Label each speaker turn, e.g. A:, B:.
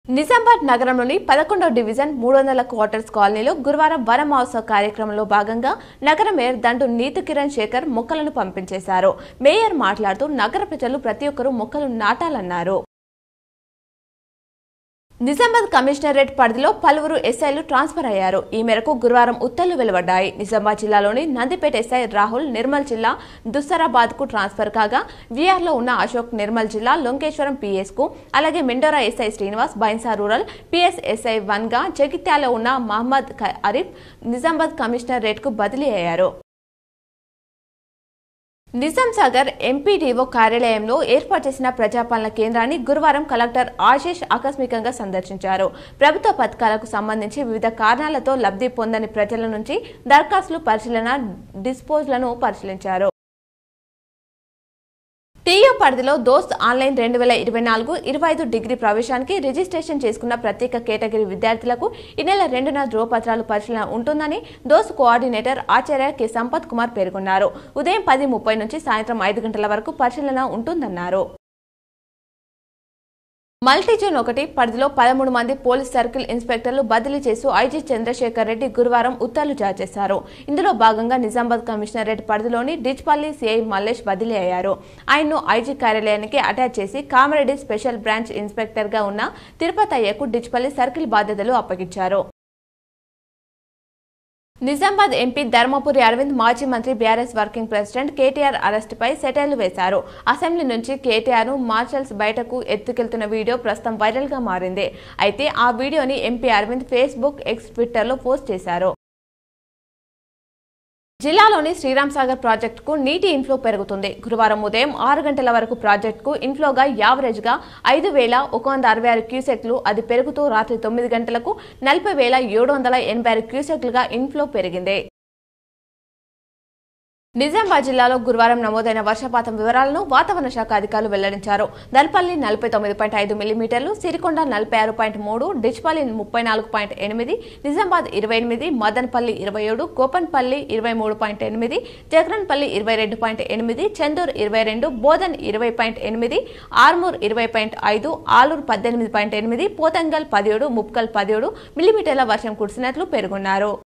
A: నిజామాబాద్ నగరంలోని పదకొండవ డివిజన్ మూడు వందల క్వార్టర్స్ కాలనీలో గురువారం వన మహోత్సవ కార్యక్రమంలో భాగంగా నగర మేయర్ దండు నీతు కిరణ్ శేఖర్ మొక్కలను పంపించేశారు మేయర్ మాట్లాడుతూ నగర ప్రజలు ప్రతి ఒక్కరూ మొక్కలు నాటాలన్నారు నిజామాబాద్ కమిషనరేట్ పరిధిలో పలువురు ఎస్ఐలు ట్రాన్స్ఫర్ అయ్యారు ఈ మేరకు గురువారం ఉత్తర్వులు వెలువడ్డాయి నిజామాబాద్ జిల్లాలోని నందిపేట ఎస్ఐ రాహుల్ నిర్మల్ జిల్లా దుస్సరాబాద్ కు ట్రాన్స్ఫర్ కాగా విఆర్లో ఉన్న అశోక్ నిర్మల్ జిల్లా లొంకేశ్వరం పిఎస్ కు అలాగే Mendora SI Srinivas Bhainsa rural PS SI one గా జగిత్యాల ఉన్న మహమ్మద్ ఖ- అరీఫ్ నిజామాబాద్ కమిషనరేట్ కు బదిలీ అయ్యారు నిజాం సాగర్ ఎంపీడీఓ కార్యాలయంలో ఏర్పాటు చేసిన ప్రజాపాలన కేంద్రాన్ని గురువారం కలెక్టర్ ఆశీష్ ఆకస్మికంగా సందర్శించారు ప్రభుత్వ పథకాలకు సంబంధించి వివిధ కారణాలతో లబ్ధి పొందని ప్రజల నుంచి దరఖాస్తులు పరిశీలన డిస్పోజ్లను పరిశీలించారు టీయూ పరిధిలో దోస్త్ ఆన్లైన్ రెండు వేల ఇరవై నాలుగు ఇరవై ఐదు డిగ్రీ ప్రవేశానికి రిజిస్ట్రేషన్ చేసుకున్న ప్రత్యేక కేటగిరీ విద్యార్థులకు ఈ నెల రెండున ధ్రువపత్రాలు పరిశీలన ఉంటుందని దోస్త్ కోఆర్డినేటర్ ఆచార్య కె సంపత్ కుమార్ పేర్కొన్నారు ఉదయం పది ముప్పై నుంచి సాయంత్రం ఐదు గంటల వరకు పరిశీలన ఉంటుందన్నారు మల్టీజోన్ ఒకటి పరిధిలో పదమూడు మంది పోలీస్ సర్కిల్ ఇన్స్పెక్టర్లు బదిలీ చేస్తూ ఐజీ చంద్రశేఖర్ రెడ్డి గురువారం ఉత్తర్వులు జారీ చేశారు ఇందులో భాగంగా నిజామాబాద్ కమిషనరేట్ పరిధిలోని డిచ్పల్లి సిఐ మల్లేష్ బదిలీ అయ్యారు ఆయన్ను ఐజీ కార్యాలయానికి అటాచ్ చేసి కామారెడ్డి స్పెషల్ బ్రాంచ్ ఇన్స్పెక్టర్ గా ఉన్న తిరుపతి అయ్యకు డిచ్పల్లి సర్కిల్ బాధ్యతలు అప్పగించారు నిజామాబాద్ ఎంపీ ధర్మపురి అరవింద్ మాజీ మంత్రి బీఆర్ఎస్ వర్కింగ్ ప్రెసిడెంట్ కేటీఆర్ అరెస్టుపై సెటైర్లు వేశారు అసెంబ్లీ నుంచి కేటీఆర్ ను మార్షల్స్ బయటకు ఎత్తుకెళ్తున్న వీడియో ప్రస్తుతం వైరల్ గా మారింది అయితే ఆ వీడియోని ఎంపీ అరవింద్ ఫేస్బుక్ ఎక్స్ ట్విట్టర్లో పోస్ట్ చేశారు జిల్లాలోని శ్రీరామ్ సాగర్ ప్రాజెక్టుకు నీటి ఇన్ఫ్లో పెరుగుతుంది గురువారం ఉదయం ఆరు గంటల వరకు ప్రాజెక్టుకు ఇన్ఫ్లోగా యావరేజ్గా ఐదు వేల ఒక వంద అరవై ఆరు క్యూసెక్లు అది పెరుగుతూ రాత్రి తొమ్మిది గంటలకు నలభై వేల ఏడు వందల ఎనభై ఆరు క్యూసెక్లుగా ఇన్ఫ్లో పెరిగింది నిజామాబాద్ జిల్లాలో గురువారం నమోదైన వర్షపాతం వివరాలను వాతావరణ శాఖ అధికారులు వెల్లడించారు దల్పల్లి నలభై తొమ్మిది పాయింట్ ఐదు మిల్లీమీటర్లు సిరికొండ నలభై ఆరు పాయింట్ మూడు డిచ్పల్లి ముప్పై నాలుగు పాయింట్ ఎనిమిది నిజామాబాద్ ఇరవై ఎనిమిది మదన్పల్లి ఇరవై ఏడు గోపన్పల్లి ఇరవై మూడు పాయింట్ ఎనిమిది జగరన్పల్లి ఇరవై రెండు పాయింట్ ఎనిమిది చందూర్ ఇరవై రెండు బోధన్ ఇరవై పాయింట్ ఎనిమిది ఆర్మూర్ ఇరవై పాయింట్ ఐదు ఆలూరు పద్దెనిమిది పాయింట్ ఎనిమిది పోతంగల్ పదిహేడు ముప్కల్ పదిహేడు మిల్లీమీటర్ల వర్షం కురిసినట్లు పేర్కొన్నారు